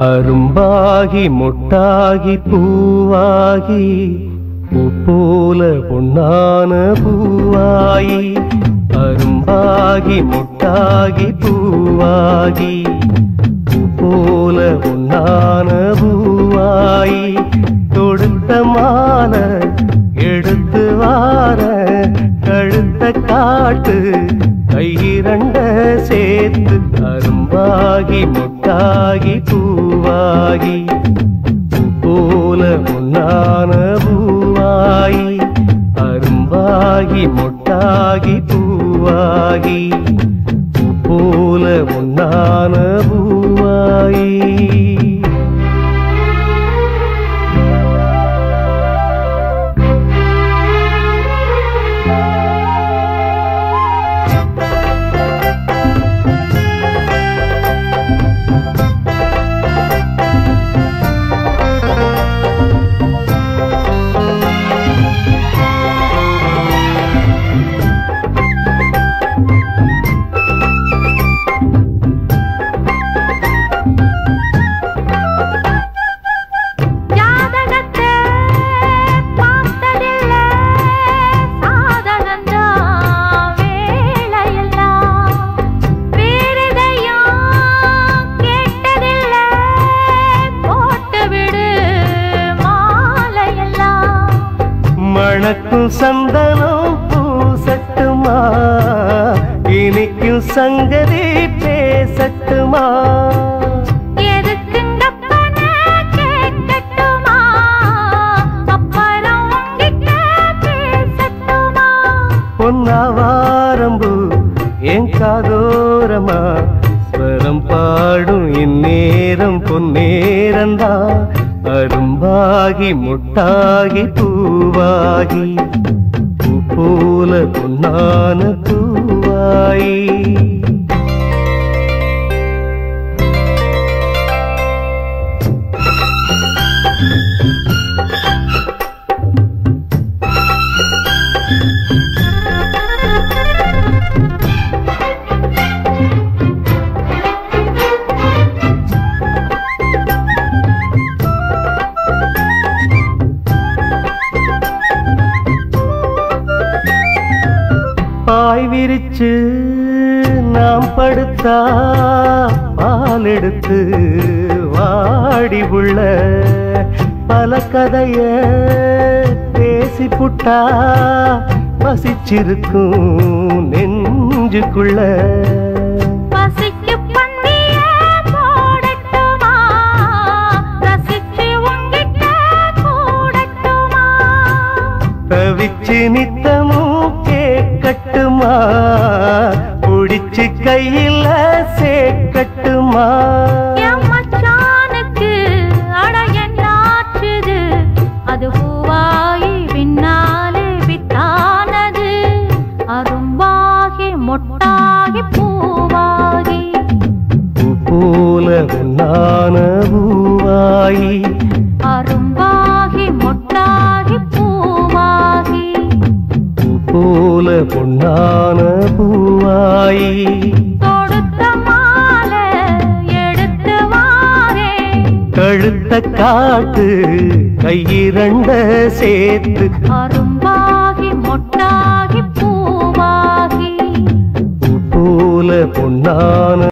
அரும்பாகி முட்டாகி பூவாகி பூ போல பொன்னான பூவாயி அரும்பாகி முட்டாகி பூவாகி பூ போல பொன்னான பூவாயி தொடுத்த மாலை எடுத்து வார கழுத்த காட்டு கையிரண்ட சேர்த்து அரும்பாகி முட்டாகி பூவாகி பூ போல பொன்னான பூவாயி அரும்பாகி முட்டாகி பூவாகி பூ போல பொன்னான பூவாயி ஜாதகத்தை பார்த்ததில்ல சாதகந்தான் வேலையெல்லாம் வேறெதையும் கேட்டதில்ல போட்டு விடு மாலையெல்லாம் மணக்கும் சந்தனம் பூசட்டுமா இனிக்கும் சங்கதி பேசட்டுமா எதுக்குங்கப்பன கேட்கட்டுமா அப்புறம் உங்கிட்ட பேசட்டுமா பொன்னாவாரம்பு என் காதோரமா ஸ்வரம் பாடும் இந்நேரம் பொன்னேரந்தா அரும்பாகி முட்டாகி பூவாகி பூ போல பொன்னான பூவாயி பாய் விரிச்சு நாம் படுத்தா பால் எடுத்து வாடி உள்ள பல கதைய பேசி புட்டா பசிச்சிருக்கும் நெஞ்சுக்குள்ள பசிக்கு பந்திய போடட்டுமா ரசிச்சு உங்கிட்ட கூடட்டுமா தவிச்சு நித்தமும் கேட்கட்டுமா புடிச்சு கையில சேர்க்கட்டுமா என் மச்சானுக்கு அட என்னாச்சுது அது பூவாகி பின்னாலே வித்தானது அரும்பாகி மொட்டாகி பூவாகி பூ போல உன்னான பூவாயி அரும்பாகி மொட்டாகி பூவாகி பூ போல பொன்னான பூவாயி தொடுத்த மாலை எடுத்து வாரே கழுத்த காட்டு கையிரண்ட சேர்த்து அரும்பாகி மொட்டாகி பூவாகி பூ போல பொன்னான